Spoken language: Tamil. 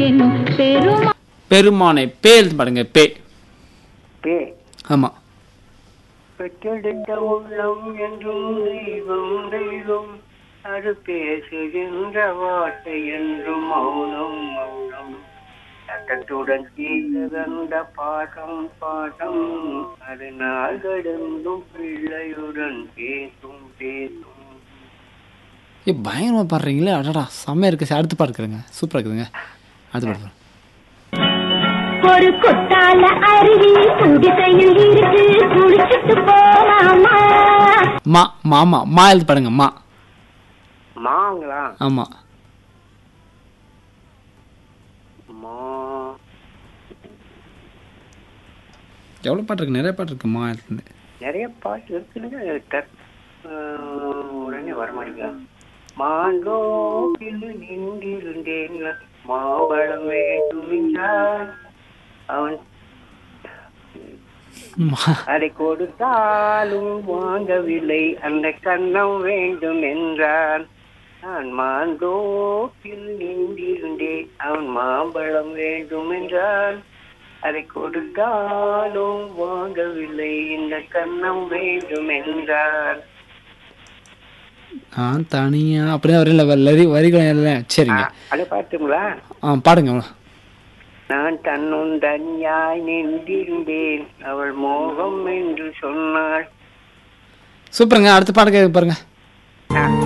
என் பெருமா பெருமானை பேல் பாருங்க பே பே ஆமா பெற்றெடுத்த உள்ளம் என்றும் தெய்வம் தெய்வம் அது பேசுகின்ற வார்த்தை என்றும் மௌனம் மௌனம் சட்டத்துடன் செய்ததந்த பாடம் பாடம் அது நாள் கடந்தும் பிள்ளையுடன் பேசும் பேசும் ஏ பயங்கரமா பாடுறீங்களே அடடா செம்மையா இருக்கு சரி, அடுத்து பாடுக்கிறேங்க சூப்பரா இருக்குதுங்க அடுத்து பாடுறேன் ஒரு கொட்டால அருவி குடிசையில் இருக்கு குளிச்சுட்டு போலாமா மா மாமா மா எழுத்து பாருங்க மா மாங்களா ஆமா மா எவ்வளவு பாட்டு இருக்கு நிறைய பாட்டு இருக்கு மா எழுத்து நிறைய பாட்டு இருக்குதுங்க டக் ஆஹ், உடனே வர மாட்டேங்க மாண்டோப்பில் நின்றிருந்தேன் மாம்பழம் வேண்டுமென்றான் அவன் மா அதை கொடுத்தாலும் வாங்கவில்லை அந்த கண்ணம் வேண்டும் என்றான் நான் மாந்தோப்பில் நின்றிருந்தேன் அவன் மாம்பழம் வேண்டும் என்றான் அதை கொடுத்தாலும் வாங்கவில்லை இந்த கண்ணம் வேண்டும் என்றான் நான் தனியா அப்படியே வரையில வரி வரிகள் இல்லை சரிங்க அதை பார்த்துங்களா ஆ பாடுங்க நான் தன்னும் தனியாய் நின்றிருந்தேன் அவள் மோகம் என்று சொன்னாள் சூப்பருங்க அடுத்த பாட்டு கேட்க பாருங்க